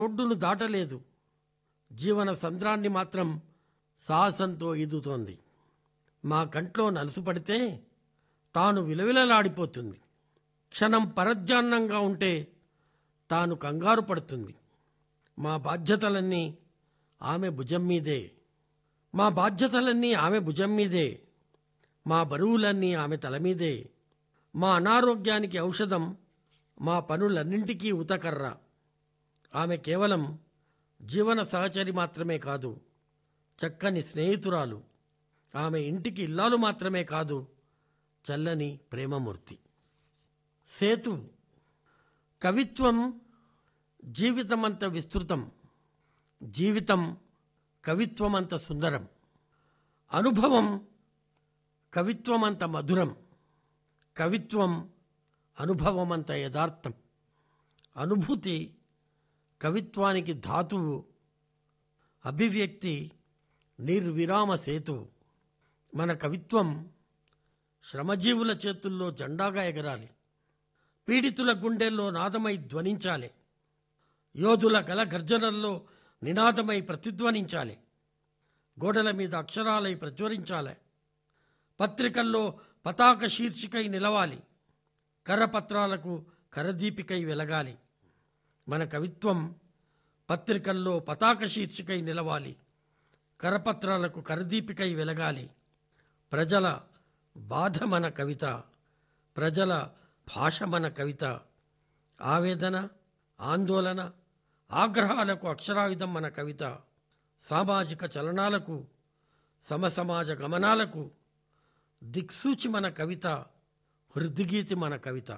ఒడ్డును దాటలేదు జీవన సంద్రాన్ని మాత్రం సాహసంతో ఈదుతోంది మా కంట్లో నలుసు పడితే తాను విలవిలలాడిపోతుంది క్షణం పరధ్యాన్నంగా ఉంటే తాను కంగారు పడుతుంది మా బాధ్యతలన్నీ ఆమె భుజం మీదే మా బాధ్యతలన్నీ ఆమె భుజం మీదే మా బరువులన్నీ ఆమె తల మీదే మా అనారోగ్యానికి ఔషధం మా పనులన్నింటికీ ఉతకర్ర ఆమె కేవలం జీవన సహచరి మాత్రమే కాదు చక్కని స్నేహితురాలు ఆమె ఇంటికి ఇల్లాలు మాత్రమే కాదు చల్లని ప్రేమమూర్తి సేతు కవిత్వం జీవితమంత విస్తృతం జీవితం కవిత్వమంత సుందరం అనుభవం కవిత్వమంత మధురం కవిత్వం అనుభవమంత యథార్థం అనుభూతి కవిత్వానికి ధాతువు అభివ్యక్తి నిర్విరామ సేతువు మన కవిత్వం శ్రమజీవుల చేతుల్లో జెండాగా ఎగరాలి పీడితుల గుండెల్లో నాదమై ధ్వనించాలి యోధుల గల గర్జనల్లో నినాదమై ప్రతిధ్వనించాలి గోడల మీద అక్షరాలై ప్రచురించాలి పత్రికల్లో పతాక శీర్షికై నిలవాలి కరపత్రాలకు కరదీపికై వెలగాలి మన కవిత్వం పత్రికల్లో పతాక శీర్షికై నిలవాలి కరపత్రాలకు కరదీపికై వెలగాలి ప్రజల బాధ మన కవిత ప్రజల భాష మన కవిత ఆవేదన ఆందోళన ఆగ్రహాలకు అక్షరాయుధం మన కవిత సామాజిక చలనాలకు సమసమాజ గమనాలకు దిక్సూచి మన కవిత హృద్గీతి మన కవిత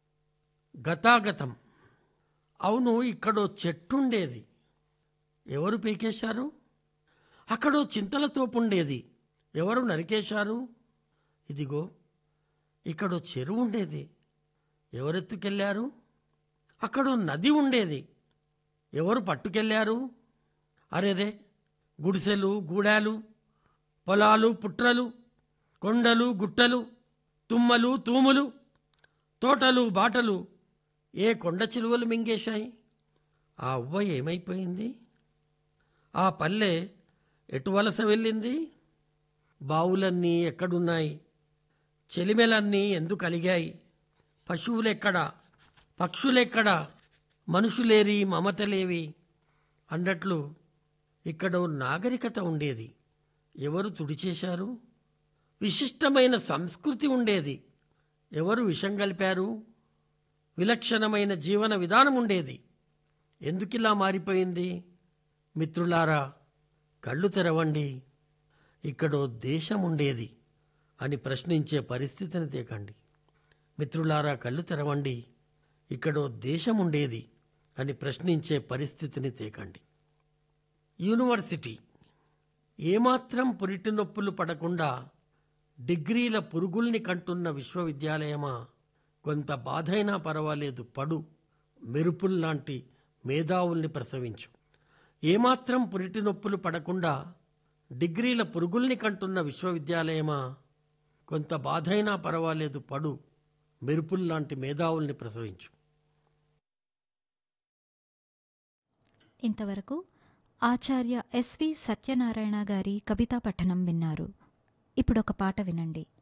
గతాగతం అవును ఇక్కడో చెట్టుండేది ఎవరు పీకేశారు అక్కడో చింతల తోపుండేది ఎవరు నరికేశారు ఇదిగో ఇక్కడో చెరువు ఉండేది ఎవరెత్తుకెళ్ళారు అక్కడో నది ఉండేది ఎవరు పట్టుకెళ్ళారు అరెరే గుడిసెలు గూడాలు పొలాలు పుట్రలు కొండలు గుట్టలు తుమ్మలు తూములు తోటలు బాటలు ఏ కొండ చిలువలు మింగేశాయి ఆ అవ్వ ఏమైపోయింది ఆ పల్లె ఎటు వలస వెళ్ళింది బావులన్నీ ఎక్కడున్నాయి చెలిమెలన్నీ ఎందుకు కలిగాయి పశువులెక్కడా పక్షులెక్కడా మనుషులేరి మమతలేవి అన్నట్లు ఇక్కడ ఓ నాగరికత ఉండేది ఎవరు తుడిచేశారు విశిష్టమైన సంస్కృతి ఉండేది ఎవరు విషం కలిపారు విలక్షణమైన జీవన విధానం ఉండేది ఎందుకిలా మారిపోయింది మిత్రులారా కళ్ళు తెరవండి ఇక్కడో దేశం ఉండేది అని ప్రశ్నించే పరిస్థితిని తేకండి మిత్రులారా కళ్ళు తెరవండి ఇక్కడో దేశం ఉండేది అని ప్రశ్నించే పరిస్థితిని తేకండి యూనివర్సిటీ ఏమాత్రం పురిటి నొప్పులు పడకుండా డిగ్రీల పురుగుల్ని కంటున్న విశ్వవిద్యాలయమా కొంత బాధైనా పర్వాలేదు పడు మెరుపుల్లాంటి మేధావుల్ని ప్రసవించు ఏమాత్రం పురిటి నొప్పులు పడకుండా డిగ్రీల పురుగుల్ని కంటున్న విశ్వవిద్యాలయమా కొంత బాధైనా పర్వాలేదు పడు మెరుపుల్లాంటి మేధావుల్ని ప్రసవించు ఇంతవరకు ఆచార్య ఎస్వి సత్యనారాయణ గారి కవితా పఠనం విన్నారు ఇప్పుడు ఒక పాట వినండి